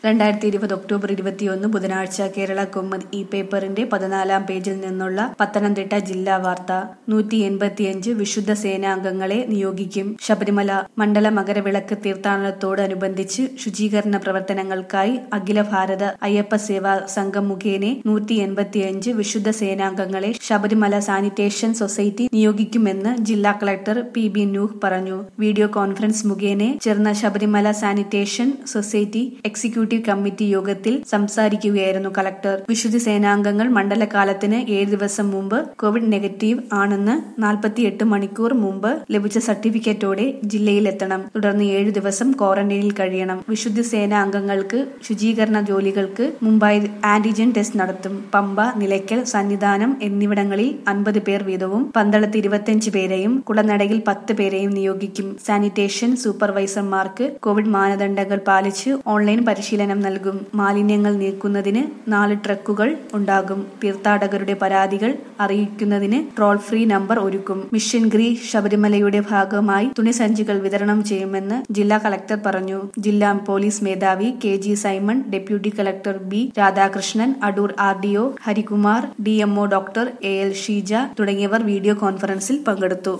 രണ്ടായിരത്തി ഇരുപത് ഒക്ടോബർ ഇരുപത്തിയൊന്ന് ബുധനാഴ്ച കേരള കൊമ്മൻ ഇ പേപ്പറിന്റെ പതിനാലാം പേജിൽ നിന്നുള്ള പത്തനംതിട്ട ജില്ലാ വാർത്ത നൂറ്റി എൺപത്തിയഞ്ച് വിശുദ്ധ സേനാംഗങ്ങളെ നിയോഗിക്കും ശബരിമല മണ്ഡല മകരവിളക്ക് തീർത്ഥാടനത്തോടനുബന്ധിച്ച് ശുചീകരണ പ്രവർത്തനങ്ങൾക്കായി അഖില ഭാരത അയ്യപ്പ സേവാ സംഘം മുഖേന നൂറ്റി എൺപത്തിയഞ്ച് വിശുദ്ധ സേനാംഗങ്ങളെ ശബരിമല സാനിറ്റേഷൻ സൊസൈറ്റി നിയോഗിക്കുമെന്ന് ജില്ലാ കളക്ടർ പി ബി നൂഹ് പറഞ്ഞു വീഡിയോ കോൺഫറൻസ് മുഖേന ചേർന്ന Sabarimala sanitation society executive committee യോഗത്തിൽ സംസാരിക്കുകയായിരുന്നു കളക്ടർ വിശുദ്ധ സേനാംഗങ്ങൾ മണ്ഡലകാലത്തിന് ഏഴ് ദിവസം മുമ്പ് കോവിഡ് നെഗറ്റീവ് ആണെന്ന് നാൽപ്പത്തിയെട്ട് മണിക്കൂർ മുമ്പ് ലഭിച്ച സർട്ടിഫിക്കറ്റോടെ ജില്ലയിലെത്തണം തുടർന്ന് ഏഴു ദിവസം ക്വാറന്റൈനിൽ കഴിയണം വിശുദ്ധ സേന അംഗങ്ങൾക്ക് ശുചീകരണ ജോലികൾക്ക് മുമ്പായി ആന്റിജൻ ടെസ്റ്റ് നടത്തും പമ്പ നിലയ്ക്കൽ സന്നിധാനം എന്നിവിടങ്ങളിൽ അൻപത് പേർ വീതവും പന്തളത്ത് ഇരുപത്തിയഞ്ച് പേരെയും കുളനടയിൽ പത്ത് പേരെയും നിയോഗിക്കും സാനിറ്റേഷൻ സൂപ്പർവൈസർമാർക്ക് കോവിഡ് മാനദണ്ഡങ്ങൾ പാലിച്ച് ഓൺലൈൻ പരിശീലനം നൽകും മാലിന്യങ്ങൾ നീക്കുന്നതിന് നാല് ട്രക്കുകൾ ഉണ്ടാകും തീർത്ഥാടകരുടെ പരാതികൾ അറിയിക്കുന്നതിന് ടോൾ ഫ്രീ നമ്പർ ഒരുക്കും മിഷൻ ഗ്രീ ശബരിമലയുടെ ഭാഗമായി തുണിസഞ്ചികൾ വിതരണം ചെയ്യുമെന്ന് ജില്ലാ കളക്ടർ പറഞ്ഞു ജില്ലാ പോലീസ് മേധാവി K G Simon deputy collector B Radhakrishnan Adoor R D O Harikumar D MO doctor A L Sheeja തുടങ്ങിയവർ വീഡിയോ കോൺഫറൻസിൽ പങ്കെടുത്തു